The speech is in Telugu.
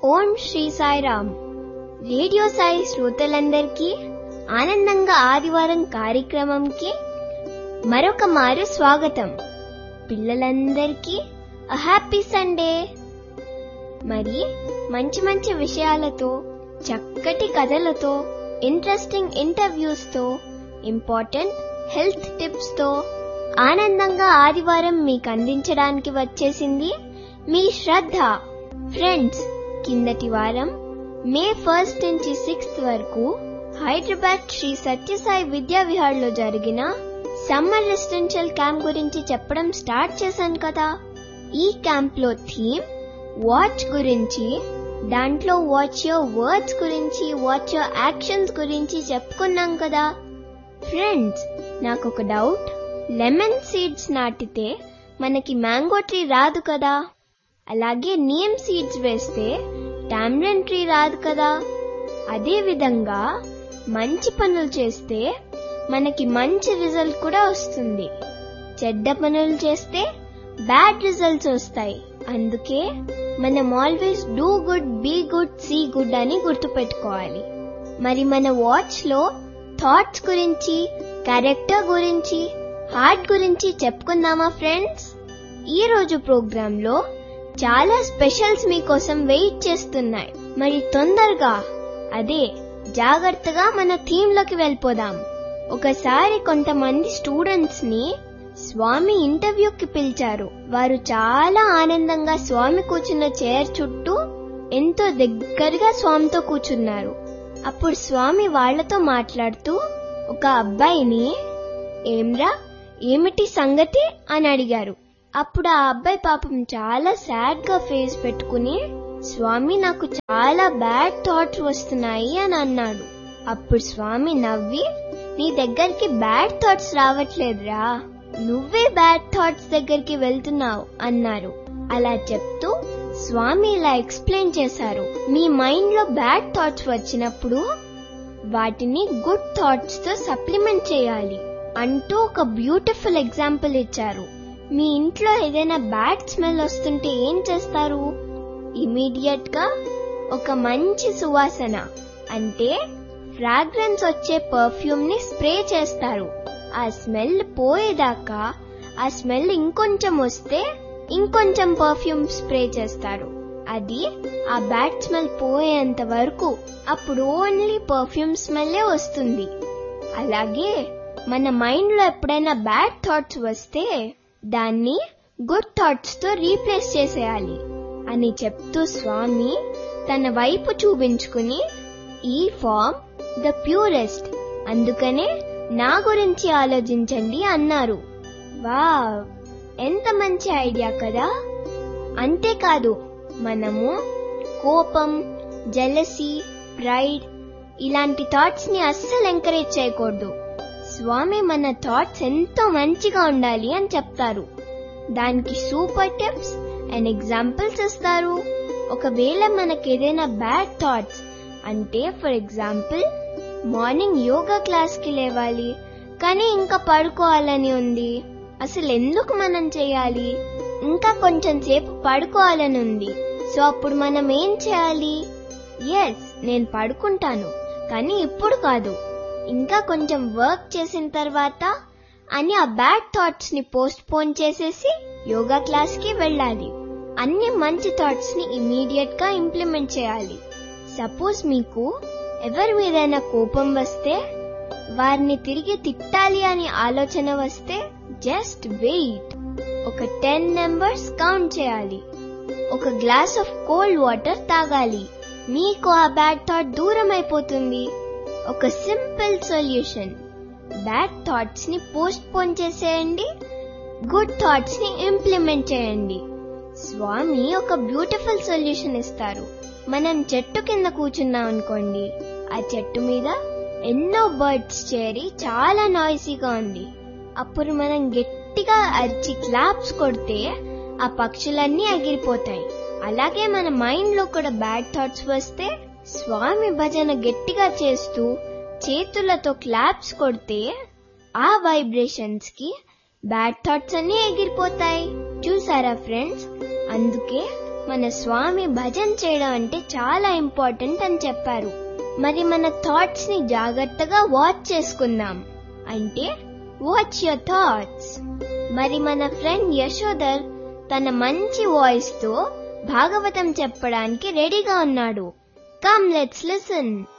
ఓం శ్రీ సాయిరామ్ రేడియో సాయి శ్రోతలందరికీ ఆనందంగా ఆదివారం కార్యక్రమంకి మరొక మారు స్వాగతం పిల్లలందరికీ అ హ్యాపీ సండే మరి మంచి మంచి విషయాలతో చక్కటి కథలతో ఇంట్రెస్టింగ్ ఇంటర్వ్యూస్ తో ఇంపార్టెంట్ హెల్త్ టిప్స్ తో ఆనందంగా ఆదివారం మీకు అందించడానికి వచ్చేసింది మీ శ్రద్ధ ఫ్రెండ్స్ కిందటి వారం మే ఫస్ట్ నుంచి సిక్స్త్ వరకు హైదరాబాద్ శ్రీ సత్యసాయి విద్యా విహార్లో జరిగిన సమ్మర్ రెసిడెన్షియల్ క్యాంప్ గురించి చెప్పడం స్టార్ట్ చేశాను కదా ఈ క్యాంప్ లో థీమ్ వాచ్ గురించి దాంట్లో వాచ్ యువర్ వర్డ్స్ గురించి వాచ్ యువర్ యాక్షన్స్ గురించి చెప్పుకున్నాం కదా ఫ్రెండ్స్ నాకు ఒక డౌట్ లెమన్ సీడ్స్ నాటితే మనకి మ్యాంగో ట్రీ రాదు కదా అలాగే నీమ్ సీడ్స్ వేస్తే టామ్రన్ ట్రీ రాదు కదా అదే విధంగా మంచి పనులు చేస్తే మనకి మంచి రిజల్ట్ కూడా వస్తుంది చెడ్డ పనులు చేస్తే బ్యాడ్ రిజల్ట్స్ వస్తాయి అందుకే మనం always do good be good see good అని గుర్తుపెట్టుకోవాలి మరి మన వాచ్ లో థాట్స్ గురించి క్యారెక్టర్ గురించి హార్ట్ గురించి చెప్పుకుందామా ఫ్రెండ్స్ ఈ రోజు ప్రోగ్రామ్ లో చాలా స్పెషల్స్ మీకోసం వెయిట్ చేస్తున్నాయి మరి తొందరగా అదే జాగ్రత్తగా మన థీమ్ లోకి వెళ్ళిపోదాం ఒకసారి కొంతమంది స్టూడెంట్స్ ని స్వామి ఇంటర్వ్యూకి పిలిచారు వారు చాలా ఆనందంగా స్వామి కూర్చున్న చైర్ చుట్టూ ఎంతో దగ్గరగా స్వామితో కూర్చున్నారు అప్పుడు స్వామి వాళ్లతో మాట్లాడుతూ ఒక అబ్బాయిని ఏమ్రా ఏమిటి సంగతి అని అడిగారు అప్పుడు ఆ అబ్బాయి పాపం చాలా సాడ్ గా ఫేస్ పెట్టుకుని స్వామి నాకు చాలా బ్యాడ్ థాట్స్ వస్తున్నాయి అని అన్నాడు అప్పుడు స్వామి నవ్వి నీ దగ్గరికి బ్యాడ్ థాట్స్ రావట్లేదురా నువ్వే బ్యాడ్ థాట్స్ దగ్గరికి వెళ్తున్నావు అన్నారు అలా చెప్తూ స్వామి ఇలా ఎక్స్ప్లెయిన్ చేశారు మీ మైండ్ లో బ్యాడ్ థాట్స్ వచ్చినప్పుడు వాటిని గుడ్ థాట్స్ తో సప్లిమెంట్ చేయాలి అంటూ ఒక బ్యూటిఫుల్ ఎగ్జాంపుల్ ఇచ్చారు మీ ఇంట్లో ఏదైనా బ్యాడ్ స్మెల్ వస్తుంటే ఏం చేస్తారు ఇమీడియట్ గా ఒక మంచి సువాసన అంటే ఫ్రాగ్రెన్స్ వచ్చే పర్ఫ్యూమ్ ని స్ప్రే చేస్తారు ఆ స్మెల్ పోయేదాకా ఆ స్మెల్ ఇంకొంచెం వస్తే ఇంకొంచెం పర్ఫ్యూమ్ స్ప్రే చేస్తారు అది ఆ బ్యాడ్ స్మెల్ పోయేంత వరకు అప్పుడు ఓన్లీ పర్ఫ్యూమ్ స్మెల్లే వస్తుంది అలాగే మన మైండ్ లో ఎప్పుడైనా బ్యాడ్ థాట్స్ వస్తే దాన్ని గుడ్ థాట్స్ తో రీప్లేస్ చేసేయాలి అని చెప్తూ స్వామి తన వైపు చూపించుకుని ఈ ఫామ్ ద ప్యూరెస్ట్ అందుకనే నా గురించి ఆలోచించండి అన్నారు వావ్ ఎంత మంచి ఐడియా కదా అంతేకాదు మనము కోపం జెలసీ ప్రైడ్ ఇలాంటి థాట్స్ ని అస్సలు ఎంకరేజ్ చేయకూడదు స్వామి మన థాట్స్ ఎంతో మంచిగా ఉండాలి అని చెప్తారు దానికి సూపర్ టిప్స్ అండ్ ఎగ్జాంపుల్స్ ఇస్తారు ఒకవేళ మనకి ఏదైనా బ్యాడ్ థాట్స్ అంటే for example morning yoga class కి లేవాలి కానీ ఇంకా పడుకోవాలని ఉంది అసలు ఎందుకు మనం చేయాలి ఇంకా కొంచెం సేపు పడుకోవాలని ఉంది సో అప్పుడు మనం ఏం చేయాలి ఎస్ నేను పడుకుంటాను కానీ ఇప్పుడు కాదు ఇంకా కొంచెం వర్క్ చేసిన తర్వాత అని ఆ బ్యాడ్ థాట్స్ ని పోస్ట్ పోన్ చేసేసి యోగా క్లాస్ కి వెళ్ళాలి అన్ని మంచి థాట్స్ ని ఇమీడియట్ గా ఇంప్లిమెంట్ చేయాలి సపోజ్ మీకు ఎవరి మీదైనా కోపం వస్తే వారిని తిరిగి తిట్టాలి అని ఆలోచన వస్తే జస్ట్ వెయిట్ ఒక టెన్ నెంబర్స్ కౌంట్ చేయాలి ఒక గ్లాస్ ఆఫ్ కోల్డ్ వాటర్ తాగాలి మీకు ఆ బ్యాడ్ థాట్ దూరం అయిపోతుంది ఒక సింపుల్ సొల్యూషన్ బ్యాడ్ థాట్స్ ని పోస్ట్ పోన్ చేసేయండి గుడ్ థాట్స్ ని ఇంప్లిమెంట్ చేయండి స్వామి ఒక బ్యూటిఫుల్ సొల్యూషన్ ఇస్తారు మనం చెట్టు కింద కూర్చున్నాం అనుకోండి ఆ చెట్టు మీద ఎన్నో బర్డ్స్ చేరి చాలా నాయిసీగా ఉంది అప్పుడు మనం గట్టిగా అరిచి క్లాప్స్ కొడితే ఆ పక్షులన్నీ ఎగిరిపోతాయి అలాగే మన మైండ్ లో కూడా బ్యాడ్ థాట్స్ వస్తే స్వామి భజన గట్టిగా చేస్తూ చేతులతో క్లాప్స్ కొడితే ఆ వైబ్రేషన్స్ కి బ్యాడ్ థాట్స్ అన్ని ఎగిరిపోతాయి చూసారా ఫ్రెండ్స్ అందుకే మన స్వామి భజన చేయడం అంటే చాలా ఇంపార్టెంట్ అని చెప్పారు మరి మన థాట్స్ ని జాగ్రత్తగా వాచ్ చేసుకుందాం అంటే వాచ్ యువర్ థాట్స్ మరి మన ఫ్రెండ్ యశోదర్ తన మంచి వాయిస్ తో భాగవతం చెప్పడానికి రెడీగా ఉన్నాడు కమ్ లెట్స్ లిసన్